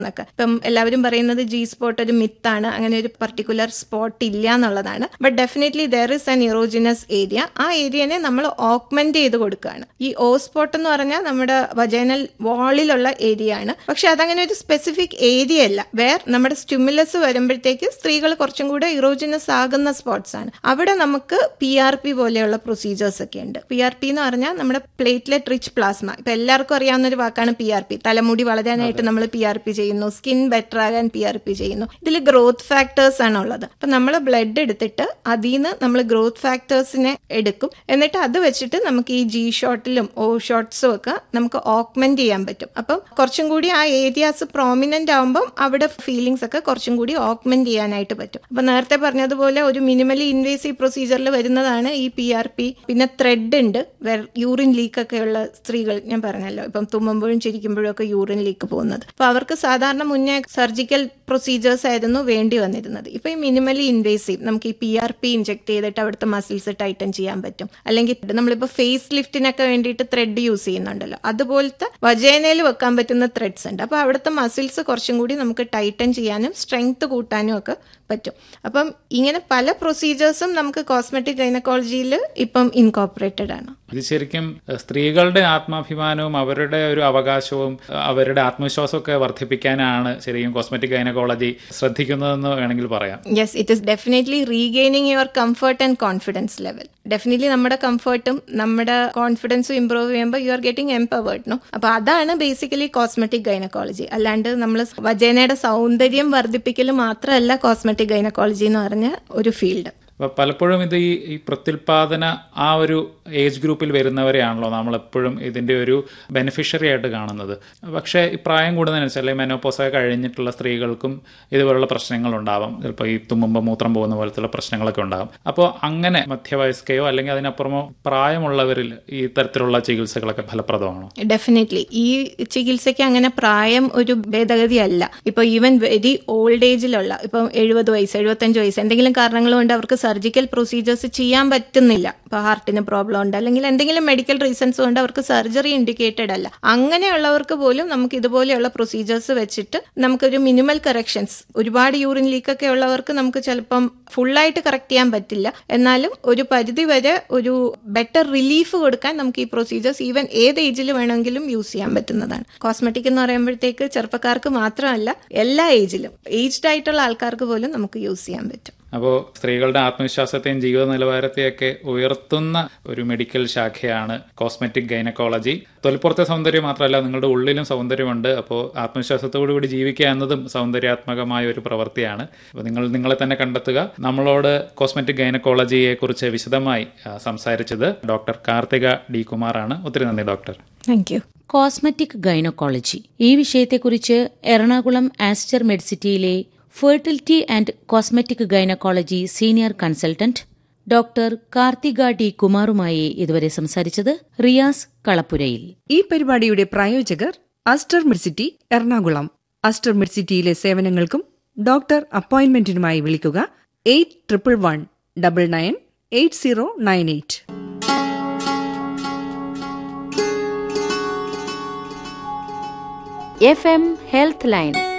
എന്നൊക്കെ ഇപ്പം എല്ലാവരും പറയുന്നത് ജി സ്പോട്ട് ഒരു മിത്താണ് അങ്ങനെ ഒരു പർട്ടിക്കുലർ സ്പോട്ട് ഇല്ല എന്നുള്ളതാണ് but definitely there is an erogenous area ആ ഏരിയനെ നമ്മൾ ഓക്മെന്റ് ചെയ്ത് കൊടുക്കുകയാണ് ഈ ഓ സ്പോട്ട് എന്ന് പറഞ്ഞാൽ നമ്മുടെ വജൈനൽ വാളിലുള്ള ഏരിയ ആണ് പക്ഷെ അതങ്ങനെ ഒരു സ്പെസിഫിക് ഏരിയ അല്ല വേർ നമ്മുടെ സ്റ്റിമുലസ് വരുമ്പോഴത്തേക്ക് സ്ത്രീകൾ കുറച്ചും കൂടെ ഇറോജിനസ് ആകുന്ന സ്പോട്ട്സ് ആണ് അവിടെ നമുക്ക് പി ആർ പി പോലെയുള്ള പ്രൊസീജിയേഴ്സ് ഒക്കെ ഉണ്ട് പി ആർ പി എന്ന് പറഞ്ഞാൽ നമ്മുടെ പ്ലേറ്റ്ലെറ്റ് റിച്ച് പ്ലാസ്മ ഇപ്പൊ എല്ലാവർക്കും അറിയാവുന്ന ഒരു വാക്കാണ് പി ആർ പി തലമുടി വളരാനായിട്ട് നമ്മൾ പി ആർ പി ചെയ്യുന്നു സ്കിൻ ബെറ്റർ ആകാൻ പി ആർ പി ചെയ്യുന്നു ഇതിൽ ഗ്രോത്ത് ഫാക്ടേഴ്സ് ആണ് ഉള്ളത് അപ്പൊ നമ്മൾ ബ്ലഡ് എടുത്തിട്ട് അതിൽ നിന്ന് നമ്മൾ ഗ്രോത്ത് ഫാക്ടേഴ്സിനെ എടുക്കും എന്നിട്ട് അത് വെച്ചിട്ട് നമുക്ക് ഈ ജി ഷോട്ടിലും ഓ ഷോട്ട്സും ഒക്കെ നമുക്ക് ഓക്മെന്റ് ചെയ്യാൻ പറ്റും അപ്പം കുറച്ചും കൂടി ആ ഏരിയാസ് പ്രോമിനന്റ് ആകുമ്പം അവിടെ ഫീലിങ്സ് ഒക്കെ കുറച്ചും കൂടി ഓക്മെന്റ് ചെയ്യാനായിട്ട് പറ്റും അപ്പൊ നേരത്തെ പറഞ്ഞതുപോലെ ഒരു മിനിമലി ഇൻവേസീവ് പ്രൊസീജിയറിൽ വരുന്നതാണ് ഈ പി ആർ പി പിന്നെ ത്രെഡ് ഉണ്ട് യൂറിൻ ലീക്ക് ഒക്കെ ഉള്ള സ്ത്രീകൾ ഞാൻ പറഞ്ഞല്ലോ ഇപ്പം തുമ്മുമ്പോഴും ചിരിക്കുമ്പോഴും ഒക്കെ യൂറിൻ ലീക്ക് പോകുന്നത് അപ്പൊ അവർക്ക് സാധാരണ മുന്നേ സർജിക്കൽ പ്രൊസീജിയേഴ്സ് ആയിരുന്നു വേണ്ടി വന്നിരുന്നത് ഇപ്പൊ ഈ മിനിമലി ഇൻവേസീവ് നമുക്ക് ഈ പി ആർ പി ഇഞ്ചെക്ട് ചെയ്തിട്ട് അവിടുത്തെ മസിൽസ് ടൈറ്റൻ ചെയ്യാൻ പറ്റും അല്ലെങ്കിൽ നമ്മളിപ്പോൾ ഫേസ് ലിഫ്റ്റിനൊക്കെ വേണ്ടിയിട്ട് ത്രെഡ് യൂസ് ചെയ്യുന്നുണ്ടല്ലോ അതുപോലത്തെ വജേനയിൽ വെക്കാൻ പറ്റുന്ന ത്രെഡ്സ് ഉണ്ട് അപ്പോൾ അവിടുത്തെ മസിൽസ് കുറച്ചും കൂടി നമുക്ക് ടൈറ്റൻ ചെയ്യാനും സ്ട്രെങ്ത് കൂട്ടാനും ഒക്കെ പറ്റും അപ്പം ഇങ്ങനെ പല പ്രൊസീജിയേഴ്സും നമുക്ക് കോസ്മെറ്റിക് ഗൈനക്കോളജിയിൽ ഇപ്പം ഇൻകോപ്പറേറ്റഡ് ആണ് ഇത് ശരിക്കും സ്ത്രീകളുടെ ആത്മാഭിമാനവും അവരുടെ ഒരു അവകാശവും അവരുടെ ആത്മവിശ്വാസവും ഒക്കെ വർദ്ധിപ്പിക്കാനാണ് ശരിക്കും കോസ്മെറ്റിക് ഗൈനക്കോളജി ശ്രദ്ധിക്കുന്നതെന്ന് വേണമെങ്കിൽ പറയാം yes it is definitely regaining your comfort and confidence level definitely നമ്മുടെ കംഫർട്ടും നമ്മുടെ കോൺഫിഡൻസും ഇമ്പ്രൂവ് ചെയ്യുമ്പോൾ you are getting empowered no അപ്പൊ അതാണ് ബേസിക്കലി കോസ്മെറ്റിക് ഗൈനക്കോളജി അല്ലാണ്ട് നമ്മൾ വജേനയുടെ സൗന്ദര്യം വർദ്ധിപ്പിക്കൽ മാത്രമല്ല കോസ്മെറ്റിക് ഗൈനക്കോളജി എന്ന് പറഞ്ഞ ഒരു ഫീൽഡ് അപ്പൊ പലപ്പോഴും ഇത് ഈ ഈ പ്രത്യുൽപാദന ആ ഒരു ഏജ് ഗ്രൂപ്പിൽ വരുന്നവരെയാണല്ലോ നമ്മൾ എപ്പോഴും ഇതിന്റെ ഒരു ബെനിഫിഷ്യറി ആയിട്ട് കാണുന്നത് പക്ഷേ ഈ പ്രായം കൂടുന്നതിനനുസരിച്ച് അല്ലെങ്കിൽ മെനോപ്പോസൊക്കെ കഴിഞ്ഞിട്ടുള്ള സ്ത്രീകൾക്കും ഇതുപോലുള്ള പ്രശ്നങ്ങൾ ഉണ്ടാവാം ചിലപ്പോൾ ഈ തുമ്മുമ്പോൾ മൂത്രം പോകുന്ന പോലത്തുള്ള പ്രശ്നങ്ങളൊക്കെ ഉണ്ടാകും അപ്പോൾ അങ്ങനെ മധ്യവയസ്കയോ അല്ലെങ്കിൽ അതിനപ്പുറമോ പ്രായമുള്ളവരിൽ ഈ തരത്തിലുള്ള ചികിത്സകളൊക്കെ ഫലപ്രദമാണോ ഡെഫിനറ്റ്ലി ഈ ചികിത്സയ്ക്ക് അങ്ങനെ പ്രായം ഒരു ഭേദഗതി അല്ല ഇപ്പൊ ഈവൻ വെരി ഓൾഡ് ഏജിലുള്ള ഇപ്പം എഴുപത് വയസ്സ് എഴുപത്തഞ്ച് വയസ്സ് എന്തെങ്കിലും കാരണങ്ങൾ കൊണ്ട് അവർക്ക് സർജിക്കൽ പ്രൊസീജിയേഴ്സ് ചെയ്യാൻ പറ്റുന്നില്ല ഇപ്പൊ ഹാർട്ടിന് പ്രോബ്ലം ഉണ്ട് അല്ലെങ്കിൽ എന്തെങ്കിലും മെഡിക്കൽ റീസൺസ് കൊണ്ട് അവർക്ക് സർജറി ഇൻഡിക്കേറ്റഡ് അല്ല അങ്ങനെയുള്ളവർക്ക് പോലും നമുക്ക് ഇതുപോലെയുള്ള പ്രൊസീജിയേഴ്സ് വെച്ചിട്ട് നമുക്കൊരു മിനിമൽ കറക്ഷൻസ് ഒരുപാട് യൂറിൻ ലീക്ക് ഒക്കെ ഉള്ളവർക്ക് നമുക്ക് ചിലപ്പം ഫുള്ളായിട്ട് കറക്റ്റ് ചെയ്യാൻ പറ്റില്ല എന്നാലും ഒരു പരിധി വരെ ഒരു ബെറ്റർ റിലീഫ് കൊടുക്കാൻ നമുക്ക് ഈ പ്രൊസീജിയേഴ്സ് ഈവൻ ഏത് ഏജിൽ വേണമെങ്കിലും യൂസ് ചെയ്യാൻ പറ്റുന്നതാണ് കോസ്മെറ്റിക് എന്ന് പറയുമ്പോഴത്തേക്ക് ചെറുപ്പക്കാർക്ക് മാത്രമല്ല എല്ലാ ഏജിലും ഏജ്ഡ് ആയിട്ടുള്ള ആൾക്കാർക്ക് പോലും നമുക്ക് യൂസ് ചെയ്യാൻ പറ്റും അപ്പോൾ സ്ത്രീകളുടെ ആത്മവിശ്വാസത്തെയും ജീവിത നിലവാരത്തെയൊക്കെ ഉയർത്തുന്ന ഒരു മെഡിക്കൽ ശാഖയാണ് കോസ്മെറ്റിക് ഗൈനക്കോളജി തൊലിപ്പുറത്തെ സൗന്ദര്യം മാത്രമല്ല നിങ്ങളുടെ ഉള്ളിലും സൗന്ദര്യമുണ്ട് അപ്പോൾ ആത്മവിശ്വാസത്തോടു കൂടി ജീവിക്കുക എന്നതും സൗന്ദര്യാത്മകമായ ഒരു പ്രവൃത്തിയാണ് അപ്പോൾ നിങ്ങൾ നിങ്ങളെ തന്നെ കണ്ടെത്തുക നമ്മളോട് കോസ്മെറ്റിക് ഗൈനക്കോളജിയെ കുറിച്ച് വിശദമായി ആ, സംസാരിച്ചത് ഡോക്ടർ കാർത്തിക ഡി കുമാറാണ് ഒത്തിരി നന്ദി doctor thank you cosmetic gynaecology ഈ വിഷയത്തെക്കുറിച്ച് എറണാകുളം ആസ്റ്റർ മെഡിസിറ്റിയിലെ fertility and cosmetic gynaecology senior consultant doctor Karthika D കുമാറുമായി ഇതുവരെ സംസാരിച്ചത് റിയാസ് കളപ്പുരയിൽ ഈ പരിപാടിയുടെ പ്രായോജകർ അസ്റ്റർ മിഡ്സിറ്റി എറണാകുളം അസ്റ്റർ മിഡ്സിറ്റിയിലെ സേവനങ്ങൾക്കും ഡോക്ടർ അപ്പോയിന്റ്മെന്റിനുമായി വിളിക്കുക eight triple one double nine eight zero nine eight F M health line